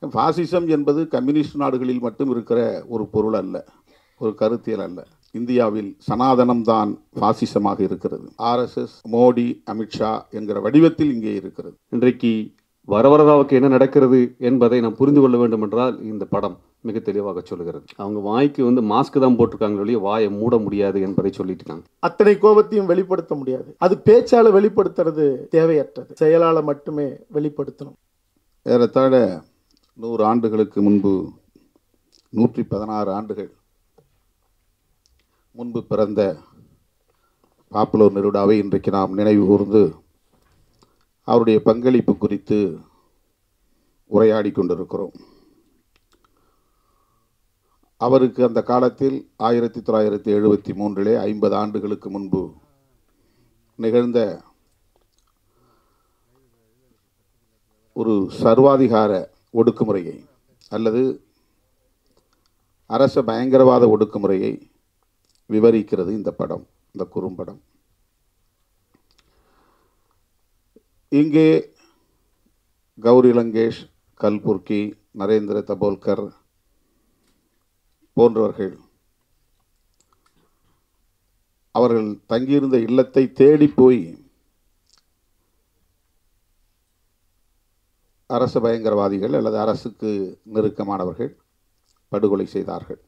பாசிசம் என்பது கம்யூனிஸ்ட் நாடுகளில் மட்டும் இருக்கிற ஒரு பொருள் அல்ல ஒரு கருத்தியல் அல்ல இந்தியாவில் சனாதனம்தான் பாசிசமாக இருக்கிறது ஆர்எஸ்எஸ் மோடி அமித்ஷா என்கிற வடிவத்தில் இங்கே இருக்கிறது இன்றைக்கு வரவரதாவுக்கு என்ன நடக்கிறது என்பதை நாம் புரிந்து கொள்ள வேண்டும் என்றால் இந்த படம் மிக தெளிவாக சொல்லுகிறது அவங்க வாய்க்கு வந்து மாஸ்க் தான் போட்டிருக்காங்க ஒழிய வாயை மூட முடியாது என்பதை சொல்லிட்டு இருக்காங்க அத்தனை கோபத்தையும் வெளிப்படுத்த முடியாது அது பேச்சால வெளிப்படுத்துறது தேவையற்றது செயலால மட்டுமே வெளிப்படுத்தணும் ஏறத்தாழ நூறு ஆண்டுகளுக்கு முன்பு நூற்றி பதினாறு ஆண்டுகள் முன்பு பிறந்த பாப்புலோ நெருடாவை இன்றைக்கு நாம் நினைவு கூர்ந்து அவருடைய பங்களிப்பு குறித்து உரையாடி கொண்டிருக்கிறோம் அவருக்கு அந்த காலத்தில் ஆயிரத்தி தொள்ளாயிரத்தி எழுபத்தி மூன்றிலே ஐம்பது ஆண்டுகளுக்கு முன்பு நிகழ்ந்த ஒரு சர்வாதிகார ஒடுக்குமுறையை அல்லது அரச பயங்கரவாத ஒடுக்குமுறையை விவரிக்கிறது இந்த படம் இந்த குறும்படம் இங்கே கௌரி லங்கேஷ் கல்புர்கி நரேந்திர தபோல்கர் போன்றவர்கள் அவர்கள் தங்கியிருந்த இல்லத்தை தேடி போய் அரசு பயங்கரவாதிகள் அல்லது அரசுக்கு நெருக்கமானவர்கள் படுகொலை செய்தார்கள்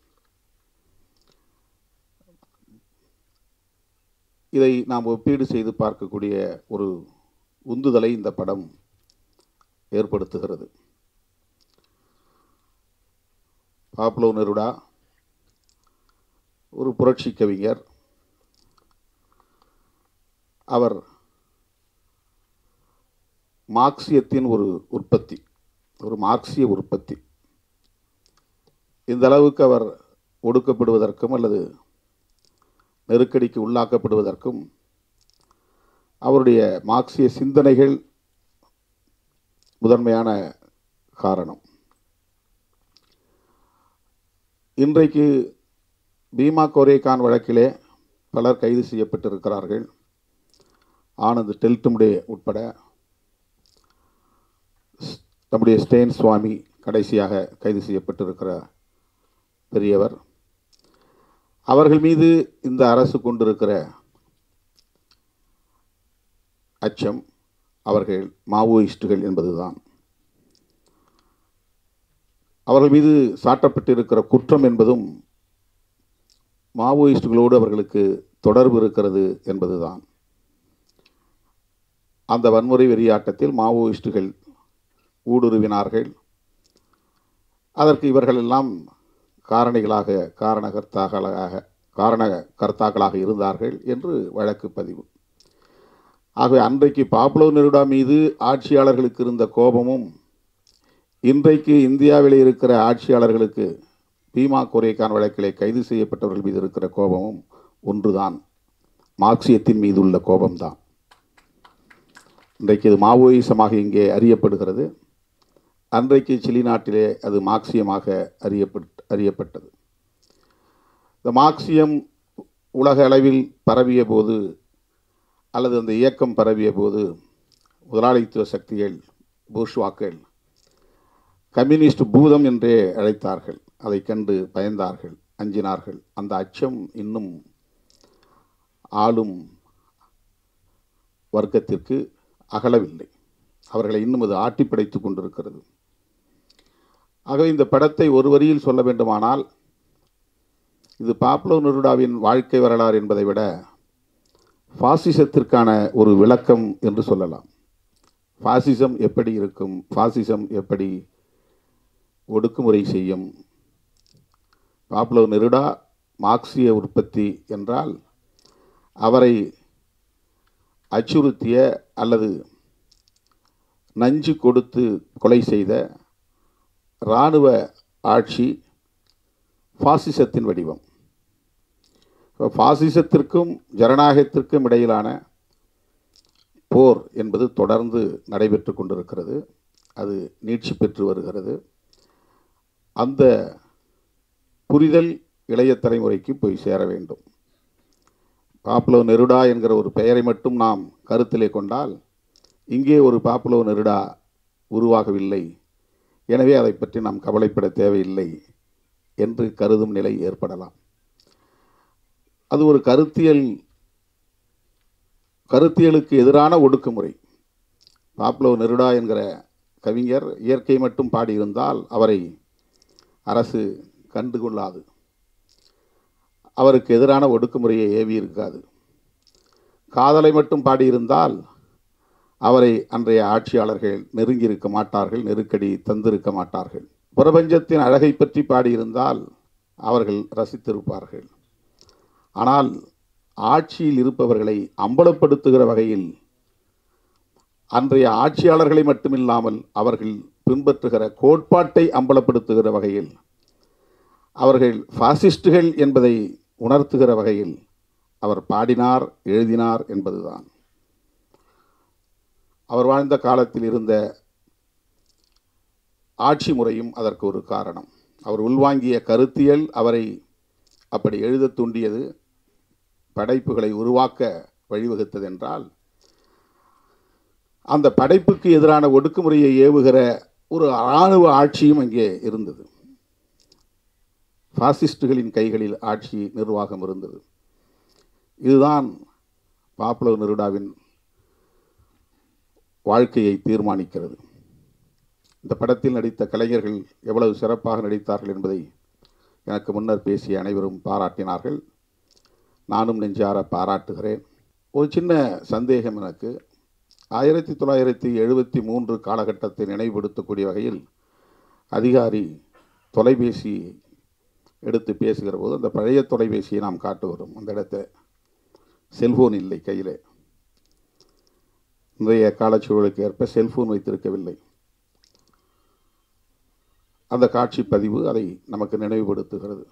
இதை நாம் ஒப்பீடு செய்து பார்க்கக்கூடிய ஒரு உந்துதலை இந்த படம் ஏற்படுத்துகிறது பாப்லோ நெருடா ஒரு புரட்சி கவிஞர் அவர் மார்க்சியத்தின் ஒரு உற்பத்தி ஒரு மார்க்சிய உற்பத்தி இந்த அளவுக்கு அவர் ஒடுக்கப்படுவதற்கும் அல்லது நெருக்கடிக்கு உள்ளாக்கப்படுவதற்கும் அவருடைய மார்க்சிய சிந்தனைகள் முதன்மையான காரணம் இன்றைக்கு பீமா கோரேகான் வழக்கிலே பலர் கைது செய்யப்பட்டிருக்கிறார்கள் ஆனந்த் டெல்டுமுடே உட்பட நம்முடைய ஸ்டேன் சுவாமி கடைசியாக கைது செய்யப்பட்டிருக்கிற பெரியவர் அவர்கள் மீது இந்த அரசு கொண்டிருக்கிற அச்சம் அவர்கள் மாவோயிஸ்டுகள் என்பதுதான் அவர்கள் மீது சாட்டப்பட்டிருக்கிற குற்றம் என்பதும் மாவோயிஸ்டுகளோடு அவர்களுக்கு தொடர்பு இருக்கிறது என்பதுதான் அந்த வன்முறை வெறியாட்டத்தில் மாவோயிஸ்டுகள் ஊடுருவினார்கள் அதற்கு இவர்கள் எல்லாம் காரணிகளாக காரணகர்த்தாக்களாக காரண கர்த்தாக்களாக இருந்தார்கள் என்று வழக்கு பதிவு ஆகவே அன்றைக்கு பாப்லோ நெருடா மீது ஆட்சியாளர்களுக்கு இருந்த கோபமும் இன்றைக்கு இந்தியாவில் இருக்கிற ஆட்சியாளர்களுக்கு பீமா கொரேகான் வழக்கிலே கைது செய்யப்பட்டவர்கள் மீது இருக்கிற கோபமும் ஒன்றுதான் மார்க்சியத்தின் மீது உள்ள கோபம்தான் இன்றைக்கு இது மாவோயிசமாக இங்கே அறியப்படுகிறது அன்றைக்கு சிலி நாட்டிலே அது மார்க்சியமாக அறியப்பட் அறியப்பட்டது இந்த மார்க்சியம் உலக அளவில் பரவிய போது அல்லது அந்த இயக்கம் பரவிய போது முதலாளித்துவ சக்திகள் பூர்ஷ்வாக்கள் கம்யூனிஸ்ட் பூதம் என்றே அழைத்தார்கள் அதை கண்டு பயந்தார்கள் அஞ்சினார்கள் அந்த அச்சம் இன்னும் ஆளும் வர்க்கத்திற்கு அகலவில்லை அவர்களை இன்னும் அது ஆட்டி படைத்து கொண்டிருக்கிறது ஆகவே இந்த படத்தை ஒரு வரியில் சொல்ல வேண்டுமானால் இது பாப்லோ நெருடாவின் வாழ்க்கை வரலாறு என்பதை விட பாசிசத்திற்கான ஒரு விளக்கம் என்று சொல்லலாம் பாசிசம் எப்படி இருக்கும் பாசிசம் எப்படி ஒடுக்குமுறை செய்யும் பாப்லோ நெருடா மார்க்சிய உற்பத்தி என்றால் அவரை அச்சுறுத்திய அல்லது நஞ்சு கொடுத்து கொலை செய்த இராணுவ ஆட்சி பாசிசத்தின் வடிவம் இப்போ பாசிசத்திற்கும் ஜனநாயகத்திற்கும் இடையிலான போர் என்பது தொடர்ந்து நடைபெற்று கொண்டிருக்கிறது அது நீட்சி பெற்று வருகிறது அந்த புரிதல் இளைய தலைமுறைக்கு போய் சேர வேண்டும் பாப்புலோ நெருடா என்கிற ஒரு பெயரை மட்டும் நாம் கருத்திலே கொண்டால் இங்கே ஒரு பாப்புலோ நெருடா உருவாகவில்லை எனவே அதை பற்றி நாம் கவலைப்பட தேவையில்லை என்று கருதும் நிலை ஏற்படலாம் அது ஒரு கருத்தியல் கருத்தியலுக்கு எதிரான ஒடுக்குமுறை பாப்லோ நெருடா என்கிற கவிஞர் இயற்கை மட்டும் பாடியிருந்தால் அவரை அரசு கண்டுகொள்ளாது அவருக்கு எதிரான ஒடுக்குமுறையை ஏவி இருக்காது காதலை மட்டும் பாடியிருந்தால் அவரை அன்றைய ஆட்சியாளர்கள் நெருங்கியிருக்க மாட்டார்கள் நெருக்கடி தந்திருக்க மாட்டார்கள் பிரபஞ்சத்தின் அழகை பற்றி பாடியிருந்தால் அவர்கள் ரசித்திருப்பார்கள் ஆனால் ஆட்சியில் இருப்பவர்களை அம்பலப்படுத்துகிற வகையில் அன்றைய ஆட்சியாளர்களை மட்டுமில்லாமல் அவர்கள் பின்பற்றுகிற கோட்பாட்டை அம்பலப்படுத்துகிற வகையில் அவர்கள் பாசிஸ்டுகள் என்பதை உணர்த்துகிற வகையில் அவர் பாடினார் எழுதினார் என்பதுதான் அவர் வாழ்ந்த காலத்தில் இருந்த ஆட்சி முறையும் அதற்கு ஒரு காரணம் அவர் உள்வாங்கிய கருத்தியல் அவரை அப்படி எழுத தூண்டியது படைப்புகளை உருவாக்க வழிவகுத்தது என்றால் அந்த படைப்புக்கு எதிரான ஒடுக்குமுறையை ஏவுகிற ஒரு இராணுவ ஆட்சியும் அங்கே இருந்தது பாசிஸ்டுகளின் கைகளில் ஆட்சி நிர்வாகம் இருந்தது இதுதான் பாப்புலோ நெருடாவின் வாழ்க்கையை தீர்மானிக்கிறது இந்த படத்தில் நடித்த கலைஞர்கள் எவ்வளவு சிறப்பாக நடித்தார்கள் என்பதை எனக்கு முன்னர் பேசிய அனைவரும் பாராட்டினார்கள் நானும் நெஞ்சார பாராட்டுகிறேன் ஒரு சின்ன சந்தேகம் எனக்கு ஆயிரத்தி தொள்ளாயிரத்தி எழுபத்தி மூன்று காலகட்டத்தை நினைவுபடுத்தக்கூடிய வகையில் அதிகாரி தொலைபேசி எடுத்து பேசுகிற போது அந்த பழைய தொலைபேசியை நாம் காட்டுகிறோம் அந்த இடத்துல செல்போன் இல்லை கையில் இன்றைய காலச்சூழலுக்கு ஏற்ப செல்போன் வைத்திருக்கவில்லை அந்த காட்சி பதிவு அதை நமக்கு நினைவுபடுத்துகிறது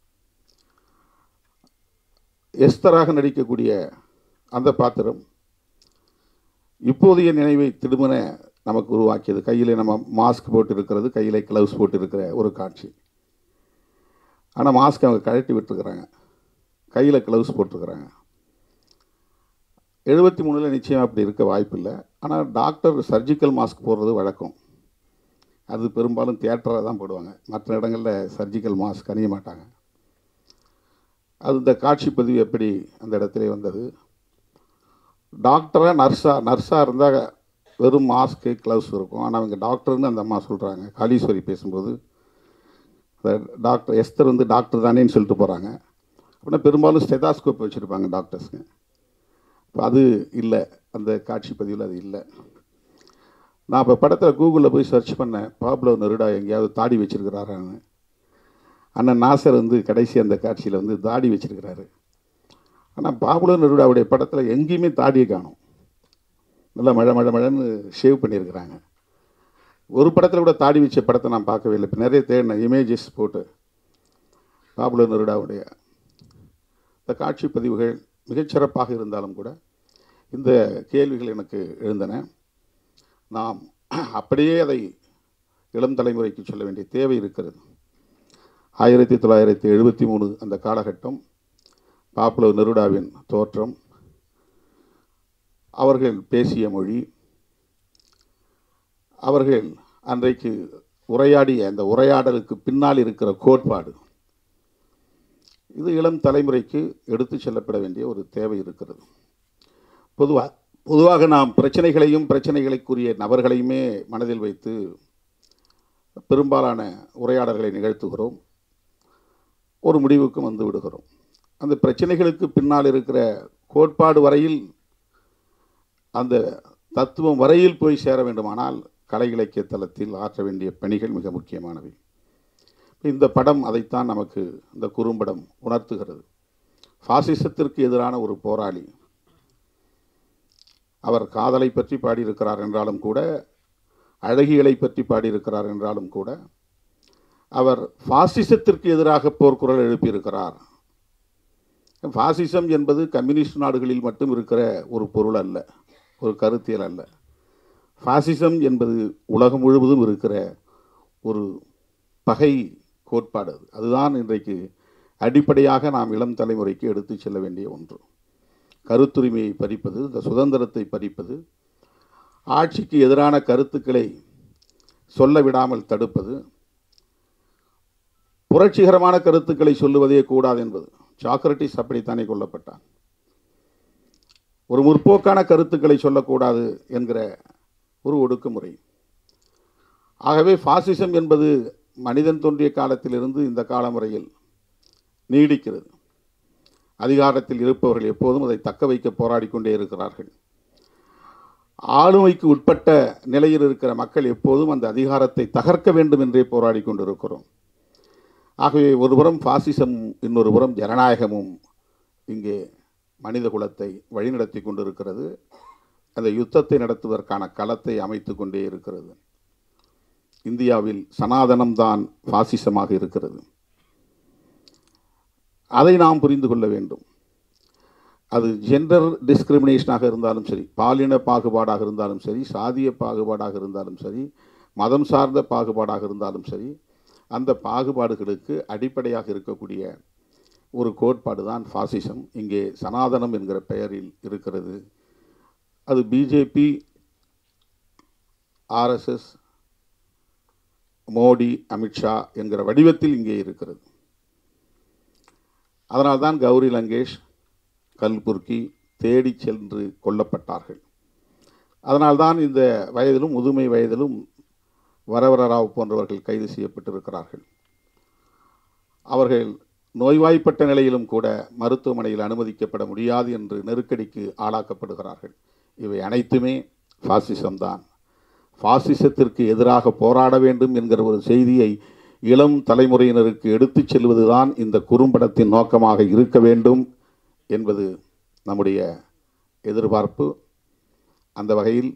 எஸ்தராக நடிக்கக்கூடிய அந்த பாத்திரம் இப்போதைய நினைவை திருமண நமக்கு உருவாக்கியது கையில் நம்ம மாஸ்க் போட்டு இருக்கிறது கையில் க்ளவுஸ் போட்டு இருக்கிற ஒரு காட்சி ஆனால் மாஸ்க் அவங்க கழட்டி விட்டுருக்குறாங்க கையில் க்ளவுஸ் போட்டிருக்கிறாங்க எழுபத்தி மூணில் நிச்சயம் அப்படி இருக்க வாய்ப்பில்லை ஆனால் டாக்டர் சர்ஜிக்கல் மாஸ்க் போடுறது வழக்கம் அது பெரும்பாலும் தியேட்டரில் தான் போடுவாங்க மற்ற இடங்களில் சர்ஜிக்கல் மாஸ்க் அணிய மாட்டாங்க அது இந்த காட்சி பதிவு எப்படி அந்த இடத்துல வந்தது டாக்டராக நர்ஸாக நர்ஸாக இருந்தால் வெறும் மாஸ்க்கு க்ளவுஸ் இருக்கும் ஆனால் அவங்க டாக்டர்னு அந்த அம்மா சொல்கிறாங்க காளீஸ்வரி பேசும்போது இந்த டாக்டர் எஸ்தர் வந்து டாக்டர் தானேன்னு சொல்லிட்டு போகிறாங்க அப்படின்னா பெரும்பாலும் ஸ்டெதாஸ்கோப் வச்சுருப்பாங்க டாக்டர்ஸுங்க இப்போ அது இல்லை அந்த காட்சி பதிவில் அது இல்லை நான் இப்போ படத்தில் கூகுளில் போய் சர்ச் பண்ணேன் பாப்லோ நெருடா எங்கேயாவது தாடி வச்சுருக்கிறாரான்னு அண்ணன் நாசர் வந்து கடைசி அந்த காட்சியில் வந்து தாடி வச்சிருக்கிறாரு ஆனால் பாபுலோ நெருடாவுடைய படத்தில் எங்கேயுமே தாடியை காணும் நல்லா மழை மழை மழைன்னு ஷேவ் பண்ணியிருக்கிறாங்க ஒரு படத்தில் கூட தாடி வச்ச படத்தை நான் பார்க்கவே இல்லை இப்போ நிறைய தேடினேன் இமேஜஸ் போட்டு பாபுலோ நெருடாவுடைய இந்த காட்சி பதிவுகள் மிகச்சிறப்பாக இருந்தாலும் கூட இந்த கேள்விகள் எனக்கு எழுந்தன நாம் அப்படியே அதை இளம் தலைமுறைக்கு சொல்ல வேண்டிய தேவை இருக்கிறது ஆயிரத்தி தொள்ளாயிரத்தி எழுபத்தி மூணு அந்த காலகட்டம் பாப்புலோ நெருடாவின் தோற்றம் அவர்கள் பேசிய மொழி அவர்கள் அன்றைக்கு உரையாடிய அந்த உரையாடலுக்கு பின்னால் இருக்கிற கோட்பாடு இது இளம் தலைமுறைக்கு எடுத்து செல்லப்பட வேண்டிய ஒரு தேவை இருக்கிறது பொதுவாக பொதுவாக நாம் பிரச்சனைகளையும் பிரச்சனைகளுக்குரிய நபர்களையுமே மனதில் வைத்து பெரும்பாலான உரையாடல்களை நிகழ்த்துகிறோம் ஒரு முடிவுக்கும் வந்து விடுகிறோம் அந்த பிரச்சனைகளுக்கு பின்னால் இருக்கிற கோட்பாடு வரையில் அந்த தத்துவம் வரையில் போய் சேர வேண்டுமானால் கலை இலக்கிய தளத்தில் ஆற்ற வேண்டிய பணிகள் மிக முக்கியமானவை இந்த படம் அதைத்தான் நமக்கு இந்த குறும்படம் உணர்த்துகிறது பாசிசத்திற்கு எதிரான ஒரு போராளி அவர் காதலை பற்றி பாடியிருக்கிறார் என்றாலும் கூட அழகியலை பற்றி பாடியிருக்கிறார் என்றாலும் கூட அவர் பாசிசத்திற்கு எதிராக போர்க்குரல் எழுப்பியிருக்கிறார் பாசிசம் என்பது கம்யூனிஸ்ட் நாடுகளில் மட்டும் இருக்கிற ஒரு பொருள் அல்ல ஒரு கருத்தியல் அல்ல பாசிசம் என்பது உலகம் முழுவதும் இருக்கிற ஒரு பகை கோட்பாடு அது அதுதான் இன்றைக்கு அடிப்படையாக நாம் இளம் தலைமுறைக்கு எடுத்து செல்ல வேண்டிய ஒன்று கருத்துரிமையை பறிப்பது இந்த சுதந்திரத்தை பறிப்பது ஆட்சிக்கு எதிரான கருத்துக்களை சொல்ல விடாமல் தடுப்பது புரட்சிகரமான கருத்துக்களை சொல்லுவதே கூடாது என்பது சாக்ரட்டிஸ் அப்படித்தானே கொல்லப்பட்டான் ஒரு முற்போக்கான கருத்துக்களை சொல்லக்கூடாது என்கிற ஒரு ஒடுக்குமுறை ஆகவே பாசிசம் என்பது மனிதன் தோன்றிய காலத்திலிருந்து இந்த காலம் வரையில் நீடிக்கிறது அதிகாரத்தில் இருப்பவர்கள் எப்போதும் அதை தக்க வைக்க போராடி கொண்டே இருக்கிறார்கள் ஆளுமைக்கு உட்பட்ட நிலையில் இருக்கிற மக்கள் எப்போதும் அந்த அதிகாரத்தை தகர்க்க வேண்டும் என்றே போராடி கொண்டிருக்கிறோம் ஆகவே ஒருபுறம் பாசிசம் இன்னொரு புறம் ஜனநாயகமும் இங்கே மனித குலத்தை வழிநடத்தி கொண்டிருக்கிறது அந்த யுத்தத்தை நடத்துவதற்கான களத்தை அமைத்து கொண்டே இருக்கிறது இந்தியாவில் சனாதனம்தான் பாசிசமாக இருக்கிறது அதை நாம் புரிந்து கொள்ள வேண்டும் அது ஜெண்டர் டிஸ்கிரிமினேஷனாக இருந்தாலும் சரி பாலின பாகுபாடாக இருந்தாலும் சரி சாதிய பாகுபாடாக இருந்தாலும் சரி மதம் சார்ந்த பாகுபாடாக இருந்தாலும் சரி அந்த பாகுபாடுகளுக்கு அடிப்படையாக இருக்கக்கூடிய ஒரு கோட்பாடு தான் ஃபாசிசம் இங்கே சனாதனம் என்கிற பெயரில் இருக்கிறது அது பிஜேபி ஆர்எஸ்எஸ் மோடி அமித்ஷா என்கிற வடிவத்தில் இங்கே இருக்கிறது அதனால்தான் கௌரி லங்கேஷ் கல்புர்கி தேடி சென்று கொல்லப்பட்டார்கள் அதனால்தான் இந்த வயதிலும் முதுமை வயதிலும் வரவர ராவ் போன்றவர்கள் கைது செய்யப்பட்டிருக்கிறார்கள் அவர்கள் நோய்வாய்ப்பட்ட நிலையிலும் கூட மருத்துவமனையில் அனுமதிக்கப்பட முடியாது என்று நெருக்கடிக்கு ஆளாக்கப்படுகிறார்கள் இவை அனைத்துமே பாசிசம்தான் பாசிசத்திற்கு எதிராக போராட வேண்டும் என்கிற ஒரு செய்தியை இளம் தலைமுறையினருக்கு எடுத்துச் செல்வதுதான் இந்த குறும்படத்தின் நோக்கமாக இருக்க வேண்டும் என்பது நம்முடைய எதிர்பார்ப்பு அந்த வகையில்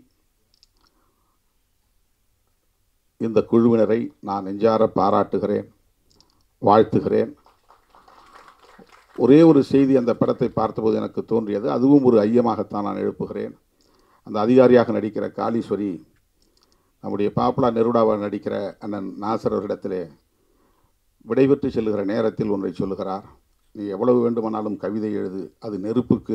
இந்த குழுவினரை நான் நெஞ்சார பாராட்டுகிறேன் வாழ்த்துகிறேன் ஒரே ஒரு செய்தி அந்த படத்தை பார்த்தபோது எனக்கு தோன்றியது அதுவும் ஒரு ஐயமாகத்தான் நான் எழுப்புகிறேன் அந்த அதிகாரியாக நடிக்கிற காளீஸ்வரி நம்முடைய பாப்புலா நெருடாவாக நடிக்கிற அண்ணன் நாசர் அவரிடத்திலே விடைபெற்று செல்லுகிற நேரத்தில் ஒன்றை சொல்லுகிறார் நீ எவ்வளவு வேண்டுமானாலும் கவிதை எழுது அது நெருப்புக்கு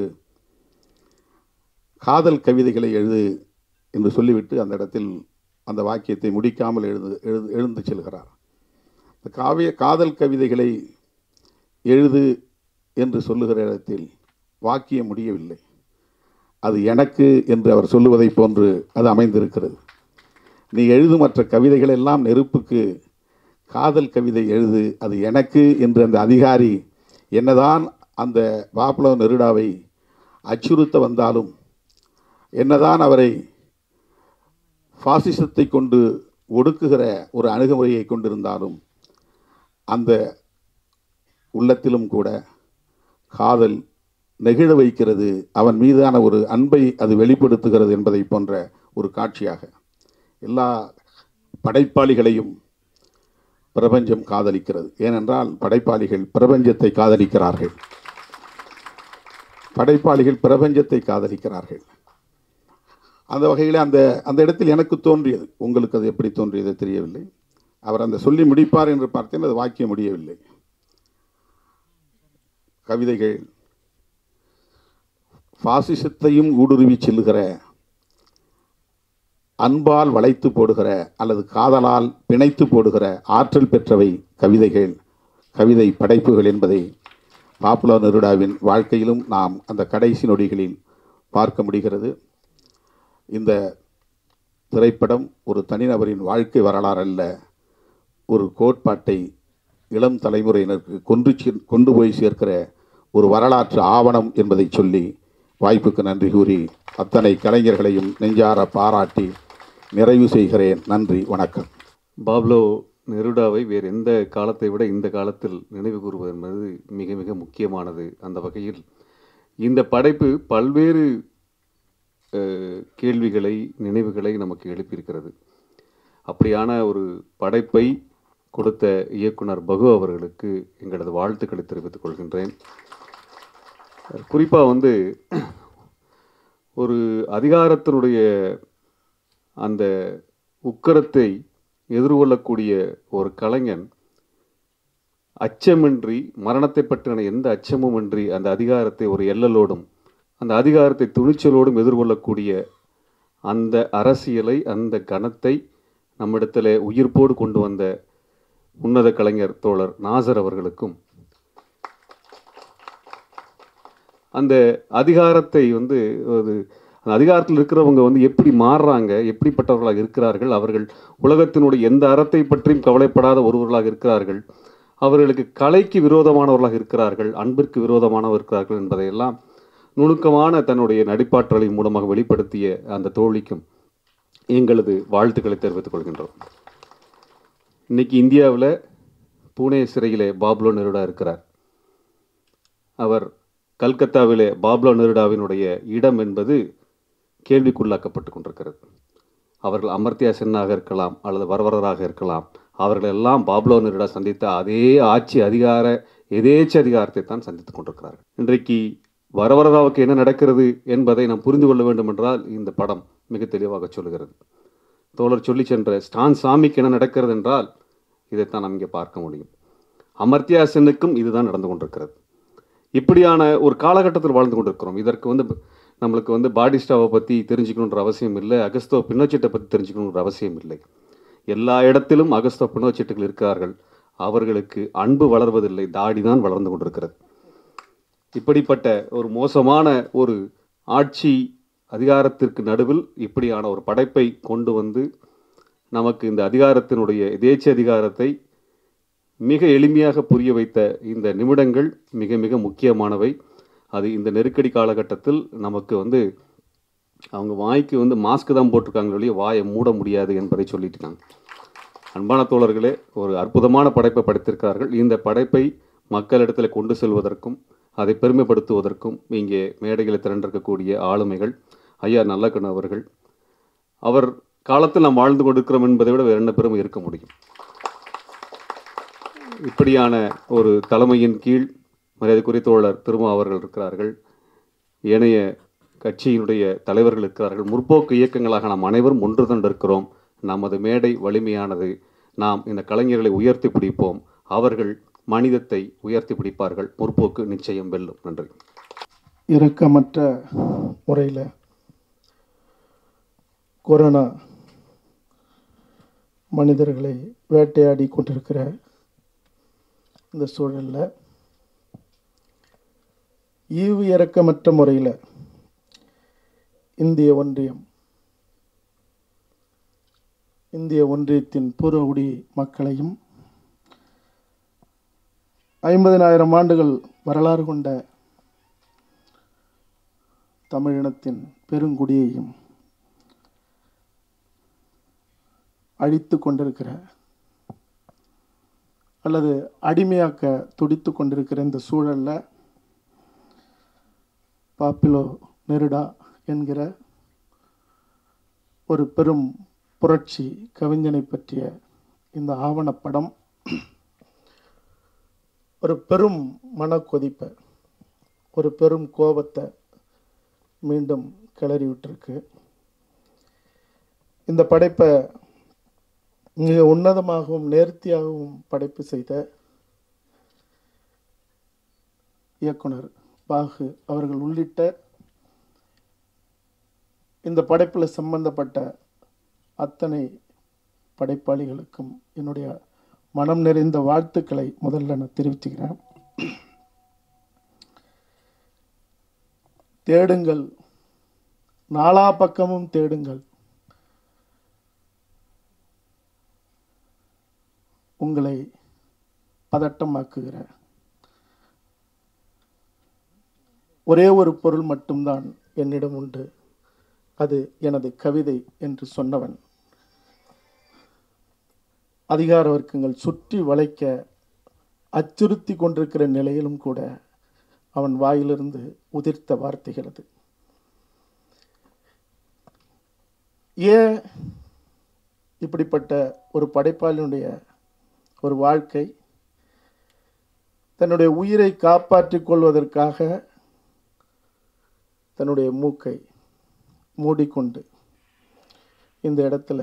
காதல் கவிதைகளை எழுது என்று சொல்லிவிட்டு அந்த இடத்தில் அந்த வாக்கியத்தை முடிக்காமல் எழுது எழுது எழுந்து செல்கிறார் இந்த காவிய காதல் கவிதைகளை எழுது என்று சொல்லுகிற இடத்தில் வாக்கியம் முடியவில்லை அது எனக்கு என்று அவர் சொல்லுவதைப் போன்று அது அமைந்திருக்கிறது நீ எழுதும் மற்ற கவிதைகள் எல்லாம் நெருப்புக்கு காதல் கவிதை எழுது அது எனக்கு என்று அந்த அதிகாரி என்னதான் அந்த பாப்புலோ நெருடாவை அச்சுறுத்த வந்தாலும் என்னதான் அவரை பாசிசத்தை கொண்டு ஒடுக்குகிற ஒரு அணுகுமுறையை கொண்டிருந்தாலும் அந்த உள்ளத்திலும் கூட காதல் நெகிழ வைக்கிறது அவன் மீதான ஒரு அன்பை அது வெளிப்படுத்துகிறது என்பதை போன்ற ஒரு காட்சியாக எல்லா படைப்பாளிகளையும் பிரபஞ்சம் காதலிக்கிறது ஏனென்றால் படைப்பாளிகள் பிரபஞ்சத்தை காதலிக்கிறார்கள் படைப்பாளிகள் பிரபஞ்சத்தை காதலிக்கிறார்கள் அந்த வகையில் அந்த அந்த இடத்தில் எனக்கு தோன்றியது உங்களுக்கு அது எப்படி தோன்றியது தெரியவில்லை அவர் அந்த சொல்லி முடிப்பார் என்று பார்த்தேன் அது வாக்கிய முடியவில்லை கவிதைகள் பாசிசத்தையும் ஊடுருவி செல்லுகிற அன்பால் வளைத்து போடுகிற அல்லது காதலால் பிணைத்து போடுகிற ஆற்றல் பெற்றவை கவிதைகள் கவிதை படைப்புகள் என்பதை பாப்புலர் நெருடாவின் வாழ்க்கையிலும் நாம் அந்த கடைசி நொடிகளில் பார்க்க முடிகிறது இந்த திரைப்படம் ஒரு தனிநபரின் வாழ்க்கை வரலாறு அல்ல ஒரு கோட்பாட்டை இளம் தலைமுறையினருக்கு கொண்டு சே- கொண்டு போய் சேர்க்கிற ஒரு வரலாற்று ஆவணம் என்பதை சொல்லி வாய்ப்புக்கு நன்றி கூறி அத்தனை கலைஞர்களையும் நெஞ்சார பாராட்டி நிறைவு செய்கிறேன் நன்றி வணக்கம் பாப்லோ நெருடாவை வேறு எந்த காலத்தை விட இந்த காலத்தில் நினைவு கூறுவது என்பது மிக மிக முக்கியமானது அந்த வகையில் இந்த படைப்பு பல்வேறு அஹ், கேள்விகளை நினைவுகளை நமக்கு எழுப்பியிருக்கிறது அப்படியான ஒரு படைப்பை கொடுத்த இயக்குனர் பகு அவர்களுக்கு எங்களது வாழ்த்துக்களை தெரிவித்துக் கொள்கின்றேன் குறிப்பாக வந்து ஒரு அதிகாரத்தினுடைய அந்த உக்கரத்தை எதிர்கொள்ளக்கூடிய ஒரு கலைஞன் அச்சமின்றி மரணத்தை பற்றின எந்த அச்சமுமின்றி அந்த அதிகாரத்தை ஒரு எல்லலோடும் அந்த அதிகாரத்தை துணிச்சலோடும் எதிர்கொள்ளக்கூடிய அந்த அரசியலை அந்த கணத்தை நம்மிடத்தில் உயிர்ப்போடு கொண்டு வந்த உன்னத கலைஞர் தோழர் நாசர் அவர்களுக்கும் அந்த அதிகாரத்தை வந்து ஒரு அந்த அதிகாரத்தில் இருக்கிறவங்க வந்து எப்படி மாறுறாங்க எப்படிப்பட்டவர்களாக இருக்கிறார்கள் அவர்கள் உலகத்தினுடைய எந்த அறத்தை பற்றியும் கவலைப்படாத ஒருவர்களாக இருக்கிறார்கள் அவர்களுக்கு கலைக்கு விரோதமானவர்களாக இருக்கிறார்கள் அன்பிற்கு விரோதமானவர் இருக்கிறார்கள் என்பதையெல்லாம் நுணுக்கமான தன்னுடைய நடிப்பாற்றலின் மூலமாக வெளிப்படுத்திய அந்த தோழிக்கும் எங்களது வாழ்த்துக்களை தெரிவித்துக் கொள்கின்றோம் இன்னைக்கு இந்தியாவில் பூனே சிறையிலே பாப்லோ நெருடா இருக்கிறார் அவர் கல்கத்தாவிலே பாப்லோ நெருடாவினுடைய இடம் என்பது கேள்விக்குள்ளாக்கப்பட்டு கொண்டிருக்கிறது அவர்கள் அமர்த்தியா சென்னாக இருக்கலாம் அல்லது வரவரராக இருக்கலாம் அவர்கள் எல்லாம் பாப்லோ நெருடா சந்தித்த அதே ஆட்சி அதிகார எதேச்ச அதிகாரத்தை தான் சந்தித்துக் கொண்டிருக்கிறார்கள் இன்றைக்கு வரவரராவுக்கு என்ன நடக்கிறது என்பதை நாம் புரிந்து கொள்ள வேண்டும் என்றால் இந்த படம் மிக தெளிவாக சொல்லுகிறது தோழர் சொல்லி சென்ற ஸ்டான் சாமிக்கு என்ன நடக்கிறது என்றால் இதைத்தான் நாம் இங்கே பார்க்க முடியும் அமர்த்தியா சென்னுக்கும் இதுதான் நடந்து கொண்டிருக்கிறது இப்படியான ஒரு காலகட்டத்தில் வாழ்ந்து கொண்டிருக்கிறோம் இதற்கு வந்து நம்மளுக்கு வந்து பாடிஸ்டாவை பற்றி தெரிஞ்சுக்கணுன்ற அவசியம் இல்லை அகஸ்தோ பின்னோச்சிட்டை பற்றி தெரிஞ்சுக்கணுன்ற அவசியம் இல்லை எல்லா இடத்திலும் அகஸ்தோ பின்னோச்சிட்டுகள் இருக்கிறார்கள் அவர்களுக்கு அன்பு வளர்வதில்லை தாடி தான் வளர்ந்து கொண்டிருக்கிறது இப்படிப்பட்ட ஒரு மோசமான ஒரு ஆட்சி அதிகாரத்திற்கு நடுவில் இப்படியான ஒரு படைப்பை கொண்டு வந்து நமக்கு இந்த அதிகாரத்தினுடைய எதேச்ச அதிகாரத்தை மிக எளிமையாக புரிய வைத்த இந்த நிமிடங்கள் மிக மிக முக்கியமானவை அது இந்த நெருக்கடி காலகட்டத்தில் நமக்கு வந்து அவங்க வாய்க்கு வந்து மாஸ்க் தான் போட்டிருக்காங்களே ஒழிய வாயை மூட முடியாது என்பதை சொல்லிட்டு இருக்காங்க அன்பான தோழர்களே ஒரு அற்புதமான படைப்பை படைத்திருக்கிறார்கள் இந்த படைப்பை மக்களிடத்தில் கொண்டு செல்வதற்கும் அதை பெருமைப்படுத்துவதற்கும் இங்கே மேடைகளை திரண்டிருக்கக்கூடிய ஆளுமைகள் ஐயா நல்லக்கண்ணு அவர்கள் அவர் காலத்தில் நாம் வாழ்ந்து கொண்டிருக்கிறோம் என்பதை விட வேறு என்ன பெருமை இருக்க முடியும் இப்படியான ஒரு தலைமையின் கீழ் மரியாதைக்குரிய தோழர் திருமா அவர்கள் இருக்கிறார்கள் ஏனைய கட்சியினுடைய தலைவர்கள் இருக்கிறார்கள் முற்போக்கு இயக்கங்களாக நாம் அனைவரும் ஒன்று தண்டு இருக்கிறோம் நமது மேடை வலிமையானது நாம் இந்த கலைஞர்களை உயர்த்தி பிடிப்போம் அவர்கள் மனிதத்தை உயர்த்தி பிடிப்பார்கள் முற்போக்கு நிச்சயம் வெல்லும் நன்றி இரக்கமற்ற முறையில் கொரோனா மனிதர்களை வேட்டையாடி கொண்டிருக்கிற இந்த சூழலில் ஈவு இரக்கமற்ற முறையில் இந்திய ஒன்றியம் இந்திய ஒன்றியத்தின் பூர்வகுடி மக்களையும் ஐம்பதினாயிரம் ஆண்டுகள் வரலாறு கொண்ட தமிழினத்தின் பெருங்குடியையும் அழித்து கொண்டிருக்கிற அல்லது அடிமையாக்க துடித்து கொண்டிருக்கிற இந்த சூழலில் பாப்பிலோ நெருடா என்கிற ஒரு பெரும் புரட்சி கவிஞனை பற்றிய இந்த ஆவணப்படம் ஒரு பெரும் மனக்கொதிப்பை ஒரு பெரும் கோபத்தை மீண்டும் கிளறி விட்டுருக்கு இந்த படைப்பை மிக உன்னதமாகவும் நேர்த்தியாகவும் படைப்பு செய்த இயக்குனர் பாகு அவர்கள் உள்ளிட்ட இந்த படைப்பில் சம்பந்தப்பட்ட அத்தனை படைப்பாளிகளுக்கும் என்னுடைய மனம் நிறைந்த வாழ்த்துக்களை முதல்ல நான் தெரிவிச்சுக்கிறேன் தேடுங்கள் நாலா பக்கமும் தேடுங்கள் உங்களை பதட்டமாக்குகிற ஒரே ஒரு பொருள் மட்டும்தான் என்னிடம் உண்டு அது எனது கவிதை என்று சொன்னவன் அதிகார வர்க்கங்கள் சுற்றி வளைக்க அச்சுறுத்தி கொண்டிருக்கிற நிலையிலும் கூட அவன் வாயிலிருந்து உதிர்த்த வார்த்தைகள் அது ஏன் இப்படிப்பட்ட ஒரு படைப்பாளினுடைய ஒரு வாழ்க்கை தன்னுடைய உயிரை காப்பாற்றிக் கொள்வதற்காக தன்னுடைய மூக்கை மூடிக்கொண்டு இந்த இடத்துல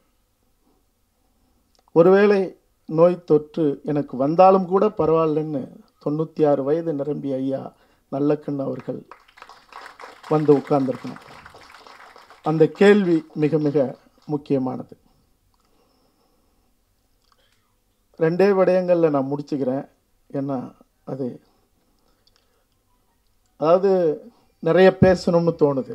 ஒருவேளை நோய் தொற்று எனக்கு வந்தாலும் கூட பரவாயில்லன்னு தொண்ணூற்றி ஆறு வயது நிரம்பிய ஐயா நல்லக்கண் அவர்கள் வந்து உட்கார்ந்துருக்கணும் அந்த கேள்வி மிக மிக முக்கியமானது ரெண்டே விடயங்களில் நான் முடிச்சுக்கிறேன் ஏன்னா அது அதாவது நிறைய பேசணும்னு தோணுது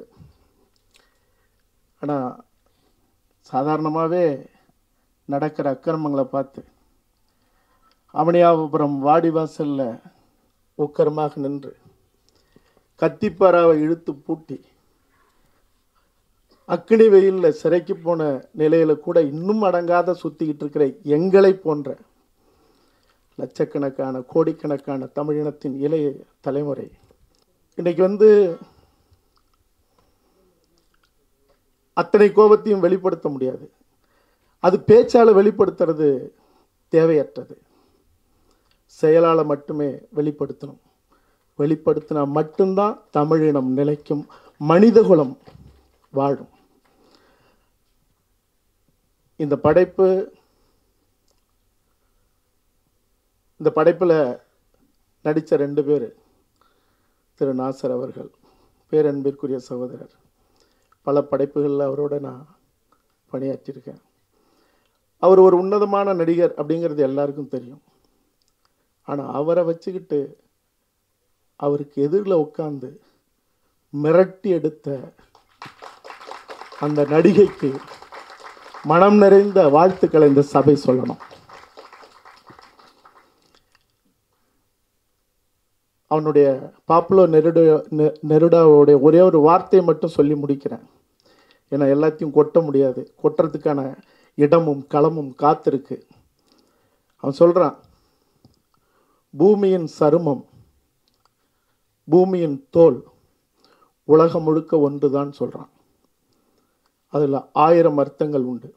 ஆனால் சாதாரணமாகவே நடக்கிற அக்கிரமங்களை பார்த்து அவனியாபுரம் வாடிவாசலில் உக்கரமாக நின்று கத்திப்பாராவை இழுத்து பூட்டி அக்கினி வெயிலில் சிறைக்கு போன நிலையில கூட இன்னும் அடங்காத சுத்திக்கிட்டு இருக்கிற எங்களை போன்ற லட்சக்கணக்கான கோடிக்கணக்கான தமிழினத்தின் இளைய தலைமுறை இன்னைக்கு வந்து அத்தனை கோபத்தையும் வெளிப்படுத்த முடியாது அது பேச்சால வெளிப்படுத்துறது தேவையற்றது செயலால மட்டுமே வெளிப்படுத்தணும் வெளிப்படுத்தினா மட்டும்தான் தமிழினம் நிலைக்கும் மனிதகுலம் வாழும் இந்த படைப்பு இந்த படைப்பில் நடித்த ரெண்டு பேர் திரு நாசர் அவர்கள் பேரன்பிற்குரிய சகோதரர் பல படைப்புகளில் அவரோட நான் பணியாற்றியிருக்கேன் அவர் ஒரு உன்னதமான நடிகர் அப்படிங்கிறது எல்லாருக்கும் தெரியும் ஆனால் அவரை வச்சுக்கிட்டு அவருக்கு எதிரில் உட்காந்து மிரட்டி எடுத்த அந்த நடிகைக்கு மனம் நிறைந்த வாழ்த்துக்களை இந்த சபை சொல்லணும் அவனுடைய பாப்புலோ நெருட நெ- நெருடாவுடைய ஒரே ஒரு வார்த்தையை மட்டும் சொல்லி முடிக்கிறேன் ஏன்னா எல்லாத்தையும் கொட்ட முடியாது கொட்டுறதுக்கான இடமும் களமும் காத்திருக்கு அவன் சொல்றான் பூமியின் சருமம் பூமியின் தோல் உலகம் முழுக்க ஒன்றுதான் சொல்றான் அதில் ஆயிரம் அர்த்தங்கள் உண்டு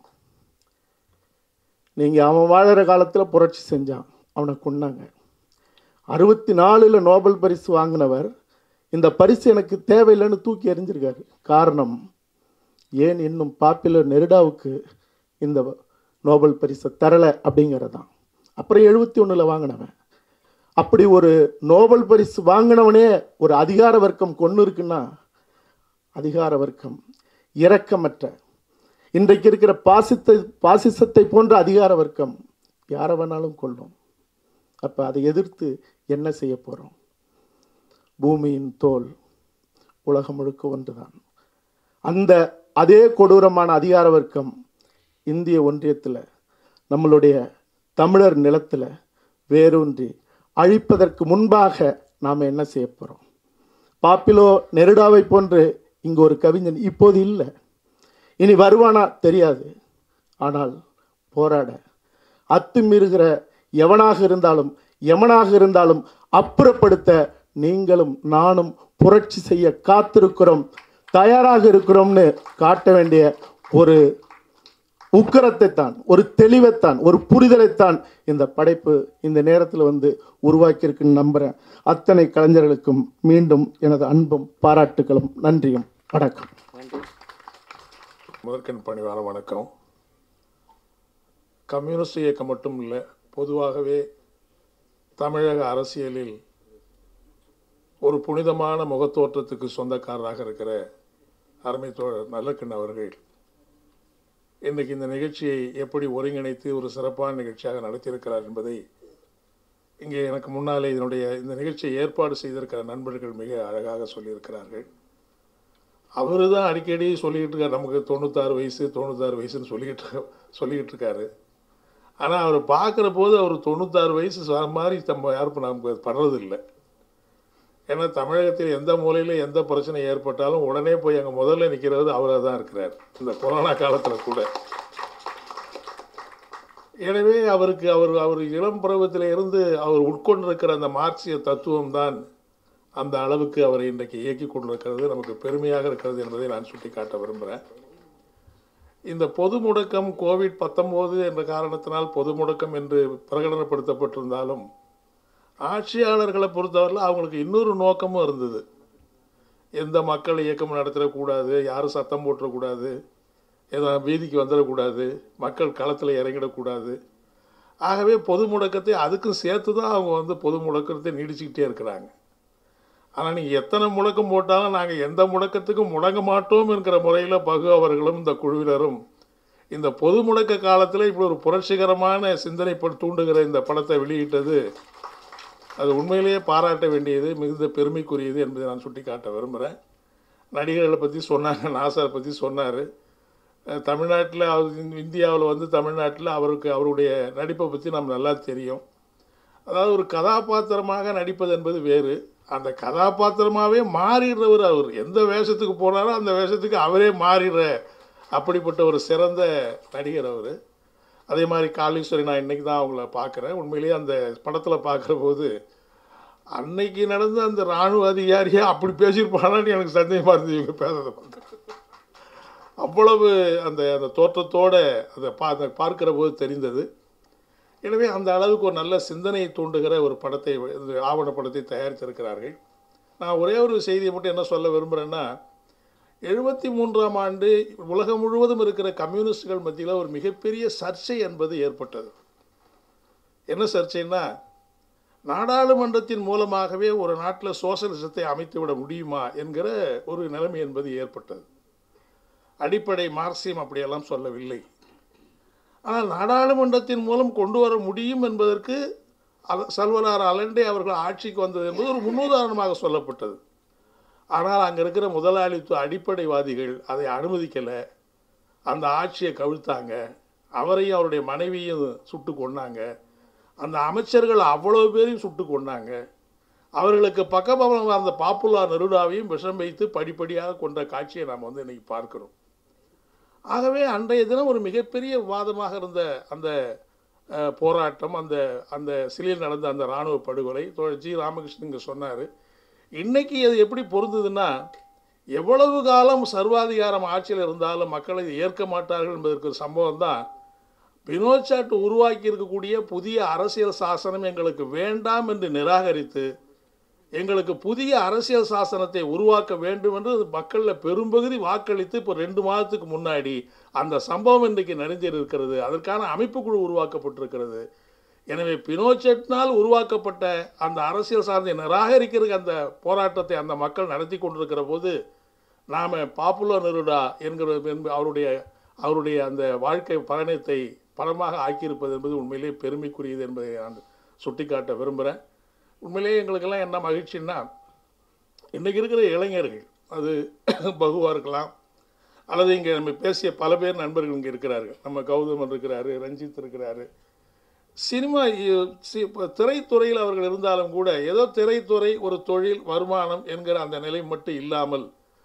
நீங்கள் அவன் வாழற காலத்தில் புரட்சி செஞ்சான் அவனை கொன்னாங்க அறுபத்தி நாலில் நோபல் பரிசு வாங்கினவர் இந்த பரிசு எனக்கு தேவையில்லைன்னு தூக்கி எறிஞ்சிருக்காரு காரணம் ஏன் இன்னும் பாப்புலர் நெருடாவுக்கு இந்த நோபல் பரிசை தரலை அப்படிங்கிறது தான் அப்புறம் எழுபத்தி ஒன்றில் வாங்கினவன் அப்படி ஒரு நோபல் பரிசு வாங்கினவனே ஒரு அதிகார வர்க்கம் கொண்டு இருக்குன்னா அதிகார வர்க்கம் இரக்கமற்ற இன்றைக்கு இருக்கிற பாசித்த பாசிசத்தை போன்ற அதிகார வர்க்கம் யாரை வேணாலும் கொள்ளும் அப்போ அதை எதிர்த்து என்ன செய்ய போகிறோம் பூமியின் தோல் உலகம் முழுக்க ஒன்றுதான் அந்த அதே கொடூரமான அதிகார வர்க்கம் இந்திய ஒன்றியத்தில் நம்மளுடைய தமிழர் நிலத்தில் வேரூன்றி அழிப்பதற்கு முன்பாக நாம் என்ன செய்ய போகிறோம் பாப்பிலோ நெருடாவை போன்று இங்கு ஒரு கவிஞன் இப்போது இல்லை இனி வருவானா தெரியாது ஆனால் போராட அத்துமீறுகிற எவனாக இருந்தாலும் எவனாக இருந்தாலும் அப்புறப்படுத்த நீங்களும் நானும் புரட்சி செய்ய காத்திருக்கிறோம் தயாராக இருக்கிறோம்னு காட்ட வேண்டிய ஒரு உக்கரத்தை தான் ஒரு தெளிவைத்தான் ஒரு புரிதலைத்தான் இந்த படைப்பு இந்த நேரத்தில் வந்து உருவாக்கியிருக்குன்னு நம்புகிறேன் அத்தனை கலைஞர்களுக்கும் மீண்டும் எனது அன்பும் பாராட்டுகளும் நன்றியும் வணக்கம் முதற்கண் பணிவான வணக்கம் கம்யூனிஸ்ட் இயக்கம் மட்டும் இல்லை பொதுவாகவே தமிழக அரசியலில் ஒரு புனிதமான முகத்தோற்றத்துக்கு சொந்தக்காரராக இருக்கிற அருமை தோழர் நல்லக்கண் அவர்கள் இன்றைக்கு இந்த நிகழ்ச்சியை எப்படி ஒருங்கிணைத்து ஒரு சிறப்பான நிகழ்ச்சியாக நடத்தியிருக்கிறார் என்பதை இங்கே எனக்கு முன்னாலே இதனுடைய இந்த நிகழ்ச்சியை ஏற்பாடு செய்திருக்கிற நண்பர்கள் மிக அழகாக சொல்லியிருக்கிறார்கள் அவரு தான் அடிக்கடி சொல்லிக்கிட்டு இருக்காரு நமக்கு தொண்ணூத்தாறு வயசு தொண்ணூத்தாறு வயசுன்னு சொல்லிக்கிட்டு இருக்க- சொல்லிக்கிட்டு இருக்காரு ஆனால் அவர் பார்க்குற போது அவர் தொண்ணூத்தாறு வயசு சொன்ன மாதிரி நம்ம யாரும் நமக்கு படுறது இல்லை ஏன்னா தமிழகத்தில் எந்த மூலையில் எந்த பிரச்சனை ஏற்பட்டாலும் உடனே போய் அங்கே முதல்ல நிற்கிறது அவராக தான் இருக்கிறார் இந்த கொரோனா காலத்தில் கூட எனவே அவருக்கு அவர் அவர் இளம் பருவத்தில் இருந்து அவர் உட்கொண்டிருக்கிற அந்த மார்க்சிய தத்துவம் தான் அந்த அளவுக்கு அவரை இன்றைக்கு இயக்கி கொண்டிருக்கிறது நமக்கு பெருமையாக இருக்கிறது என்பதை நான் சுட்டிக்காட்ட விரும்புகிறேன் இந்த பொது முடக்கம் கோவிட் பத்தொம்போது என்ற காரணத்தினால் பொது முடக்கம் என்று பிரகடனப்படுத்தப்பட்டிருந்தாலும் ஆட்சியாளர்களை பொறுத்தவரையில் அவங்களுக்கு இன்னொரு நோக்கமும் இருந்தது எந்த மக்கள் இயக்கம் நடத்திடக்கூடாது யாரும் சத்தம் போட்டுறக்கூடாது ஏதோ வீதிக்கு வந்துடக்கூடாது மக்கள் களத்தில் இறங்கிடக்கூடாது ஆகவே பொது முடக்கத்தை அதுக்கும் சேர்த்து தான் அவங்க வந்து பொது முடக்கத்தை நீடிச்சுக்கிட்டே இருக்கிறாங்க ஆனால் நீங்கள் எத்தனை முழக்கம் போட்டாலும் நாங்கள் எந்த முடக்கத்துக்கும் முடங்க மாட்டோம் என்கிற முறையில் பகு அவர்களும் இந்த குழுவினரும் இந்த பொது முடக்க காலத்தில் இப்படி ஒரு புரட்சிகரமான சிந்தனை ப- தூண்டுகிற இந்த படத்தை வெளியிட்டது அது உண்மையிலேயே பாராட்ட வேண்டியது மிகுந்த பெருமைக்குரியது என்பதை நான் சுட்டிக்காட்ட விரும்புகிறேன் நடிகர்களை பற்றி சொன்னாங்க நாசரை பற்றி சொன்னார் தமிழ்நாட்டில் அவர் இந்தியாவில் வந்து தமிழ்நாட்டில் அவருக்கு அவருடைய நடிப்பை பற்றி நம்ம நல்லா தெரியும் அதாவது ஒரு கதாபாத்திரமாக நடிப்பது என்பது வேறு அந்த கதாபாத்திரமாகவே மாறிடுறவர் அவர் எந்த வேஷத்துக்கு போனாலும் அந்த வேஷத்துக்கு அவரே மாறிடுற அப்படிப்பட்ட ஒரு சிறந்த நடிகர் அவர் அதே மாதிரி காளீஸ்வரி நான் இன்னைக்கு தான் அவங்கள பார்க்குறேன் உண்மையிலேயே அந்த படத்தில் பார்க்குற போது அன்னைக்கு நடந்த அந்த இராணுவ அதிகாரியே அப்படி பேசியிருப்பானான்னு எனக்கு சந்தேகமாக இருந்தது இவங்க பேசுறதை பார்த்து அவ்வளவு அந்த அந்த தோற்றத்தோட அதை பா அதை பார்க்கிற போது தெரிந்தது எனவே அந்த அளவுக்கு ஒரு நல்ல சிந்தனையை தூண்டுகிற ஒரு படத்தை இது ஆவண படத்தை தயாரித்திருக்கிறார்கள் நான் ஒரே ஒரு செய்தியை மட்டும் என்ன சொல்ல விரும்புகிறேன்னா எழுபத்தி மூன்றாம் ஆண்டு உலகம் முழுவதும் இருக்கிற கம்யூனிஸ்டுகள் மத்தியில் ஒரு மிகப்பெரிய சர்ச்சை என்பது ஏற்பட்டது என்ன சர்ச்சைன்னா நாடாளுமன்றத்தின் மூலமாகவே ஒரு நாட்டில் சோசலிசத்தை அமைத்து விட முடியுமா என்கிற ஒரு நிலைமை என்பது ஏற்பட்டது அடிப்படை மார்க்சியம் அப்படியெல்லாம் சொல்லவில்லை ஆனால் நாடாளுமன்றத்தின் மூலம் கொண்டு வர முடியும் என்பதற்கு அல- சல்வனார் அலண்டே அவர்கள் ஆட்சிக்கு வந்தது என்பது ஒரு முன்னுதாரணமாக சொல்லப்பட்டது ஆனால் அங்கே இருக்கிற முதலாளித்துவ அடிப்படைவாதிகள் அதை அனுமதிக்கலை அந்த ஆட்சியை கவிழ்த்தாங்க அவரையும் அவருடைய மனைவியும் சுட்டு கொன்னாங்க அந்த அமைச்சர்கள் அவ்வளோ பேரையும் சுட்டு கொன்னாங்க அவர்களுக்கு பக்கபலம் அந்த பாப்புலா நெருடாவையும் விஷம் வைத்து படிப்படியாக கொண்ட காட்சியை நாம் வந்து இன்னைக்கு பார்க்கிறோம் ஆகவே அன்றைய தினம் ஒரு மிகப்பெரிய விவாதமாக இருந்த அந்த அஹ், போராட்டம் அந்த அந்த சிலையில் நடந்த அந்த இராணுவ படுகொலை தோழர் ஜி ராமகிருஷ்ணன் இங்கே சொன்னார் இன்னைக்கு அது எப்படி பொருந்ததுன்னா எவ்வளவு காலம் சர்வாதிகாரம் ஆட்சியில் இருந்தாலும் மக்கள் இதை ஏற்க மாட்டார்கள் என்பதற்கு ஒரு சம்பவம் தான் பினோச்சாட் உருவாக்கி இருக்கக்கூடிய புதிய அரசியல் சாசனம் எங்களுக்கு வேண்டாம் என்று நிராகரித்து எங்களுக்கு புதிய அரசியல் சாசனத்தை உருவாக்க வேண்டும் என்று மக்களில் பெரும்பகுதி வாக்களித்து இப்போ ரெண்டு மாதத்துக்கு முன்னாடி அந்த சம்பவம் இன்றைக்கு நடந்திருக்கிறது அதற்கான அமைப்பு குழு உருவாக்கப்பட்டிருக்கிறது எனவே பினோச்செட்னால் உருவாக்கப்பட்ட அந்த அரசியல் சார்ந்த நிராகரிக்கிறதுக்கு அந்த போராட்டத்தை அந்த மக்கள் நடத்தி கொண்டிருக்கிற போது நாம் பாப்புலர் நெருடா என்கிற என்ப- அவருடைய அவருடைய அந்த வாழ்க்கை பயணத்தை படமாக ஆக்கியிருப்பது என்பது உண்மையிலேயே பெருமைக்குரியது என்பதை நான் சுட்டிக்காட்ட விரும்புகிறேன் உண்மையிலேயே எங்களுக்கெல்லாம் என்ன மகிழ்ச்சின்னா இன்றைக்கி இருக்கிற இளைஞர்கள் அது பகுவாக இருக்கலாம் அல்லது இங்கே நம்ம பேசிய பல பேர் நண்பர்கள் இங்கே இருக்கிறார்கள் நம்ம கௌதமன் இருக்கிறாரு ரஞ்சித் இருக்கிறாரு சினிமா இ- சி- இப்ப திரைத்துறையில் அவர்கள் இருந்தாலும் கூட ஏதோ திரைத்துறை ஒரு தொழில் வருமானம் என்கிற அந்த நிலை மட்டும் இல்லாமல்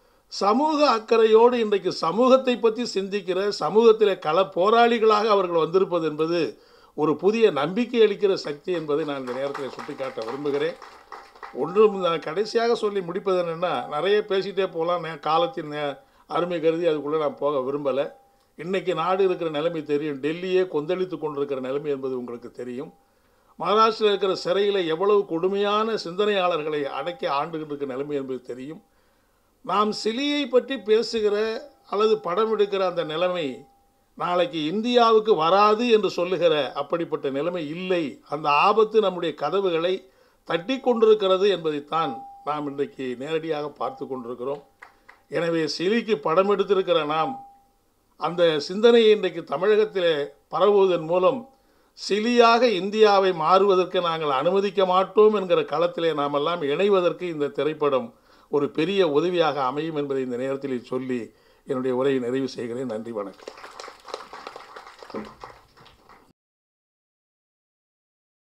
சமூக அக்கறையோடு இன்றைக்கு சமூகத்தை பற்றி சிந்திக்கிற சமூகத்தில் கள போராளிகளாக அவர்கள் வந்திருப்பது என்பது ஒரு புதிய நம்பிக்கை அளிக்கிற சக்தி என்பதை நான் இந்த நேரத்தில் சுட்டிக்காட்ட விரும்புகிறேன் ஒன்றும் நான் கடைசியாக சொல்லி முடிப்பது என்னென்னா நிறைய பேசிகிட்டே போகலாம் நே- காலத்தின் நே- அருமை கருதி அதுக்குள்ளே நான் போக விரும்பலை இன்னைக்கு நாடு இருக்கிற நிலைமை தெரியும் டெல்லியே கொந்தளித்து கொண்டிருக்கிற நிலைமை என்பது உங்களுக்கு தெரியும் மகாராஷ்டிரா இருக்கிற சிறையில் எவ்வளவு கொடுமையான சிந்தனையாளர்களை அடக்கி ஆண்டுகிட்டு இருக்கிற நிலைமை என்பது தெரியும் நாம் சிலியை பற்றி பேசுகிற அல்லது படம் எடுக்கிற அந்த நிலைமை நாளைக்கு இந்தியாவுக்கு வராது என்று சொல்லுகிற அப்படிப்பட்ட நிலைமை இல்லை அந்த ஆபத்து நம்முடைய கதவுகளை தட்டி கொண்டிருக்கிறது என்பதைத்தான் நாம் இன்றைக்கு நேரடியாக பார்த்து கொண்டிருக்கிறோம் எனவே சிலிக்கு படம் எடுத்திருக்கிற நாம் அந்த சிந்தனையை இன்றைக்கு தமிழகத்திலே பரவுவதன் மூலம் சிலியாக இந்தியாவை மாறுவதற்கு நாங்கள் அனுமதிக்க மாட்டோம் என்கிற களத்திலே நாம் எல்லாம் இணைவதற்கு இந்த திரைப்படம் ஒரு பெரிய உதவியாக அமையும் என்பதை இந்த நேரத்தில் சொல்லி என்னுடைய உரையை நிறைவு செய்கிறேன் நன்றி வணக்கம்